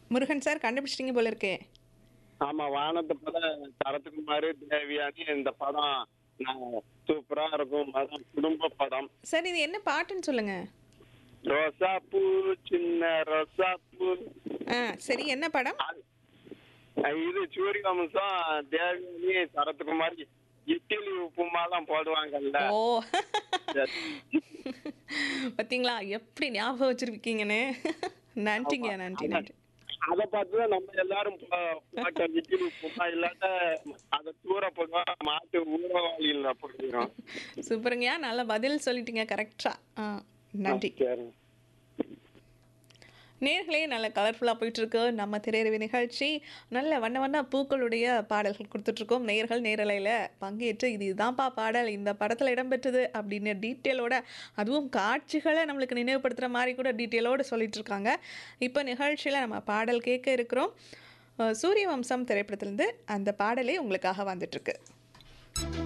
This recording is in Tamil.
முருகன் சார் கண்டுபிடிச்சிட்டீங்க போல இருக்கே ஆமா வானத்து படம் சரத்குமார் தேவியானி இந்த படம் நான் சூப்பரா இருக்கும் அதான் குடும்ப படம் சார் இது என்ன பாட்டுன்னு சொல்லுங்க ரோசா பூ சின்ன ரோசா பூ ஆ சரி என்ன படம் அது- இது சூரிய வம்சம் தேவியானி சரத்குமார் இட்லி உப்புமாலாம் போடுவாங்கல்ல ஓ பாத்தீங்களா எப்படி ஞாபகம் வச்சிருக்கீங்கன்னு நன்றிங்க நன்றி நன்றி அத பார்த்துதான் நம்ம எல்லாரும் போ- போட்டோம் இட்லி உப்புமா இல்லாட்ட அதை தூர போடுவோம் மாட்டு ஊரவாளியில் போடுவோம் சூப்பருங்கய்யா நல்ல பதில் சொல்லிட்டீங்க கரெக்டா ஆ நன்றி சரி நேர்களே நல்ல கலர்ஃபுல்லாக போயிட்டுருக்கு நம்ம திரையரவி நிகழ்ச்சி நல்ல வண்ண வண்ண பூக்களுடைய பாடல்கள் கொடுத்துட்ருக்கோம் நேர்கள் நேரலையில் பங்கேற்று இது இதுதான்ப்பா பாடல் இந்த படத்தில் இடம்பெற்றது அப்படின்னு டீட்டெயிலோட அதுவும் காட்சிகளை நம்மளுக்கு நினைவுபடுத்துகிற மாதிரி கூட டீட்டெயிலோடு சொல்லிட்டு இருக்காங்க இப்போ நிகழ்ச்சியில் நம்ம பாடல் கேட்க இருக்கிறோம் அஹ் சூரிய வம்சம் திரைப்படத்திலேருந்து அந்த பாடலே உங்களுக்காக வந்துட்டுருக்கு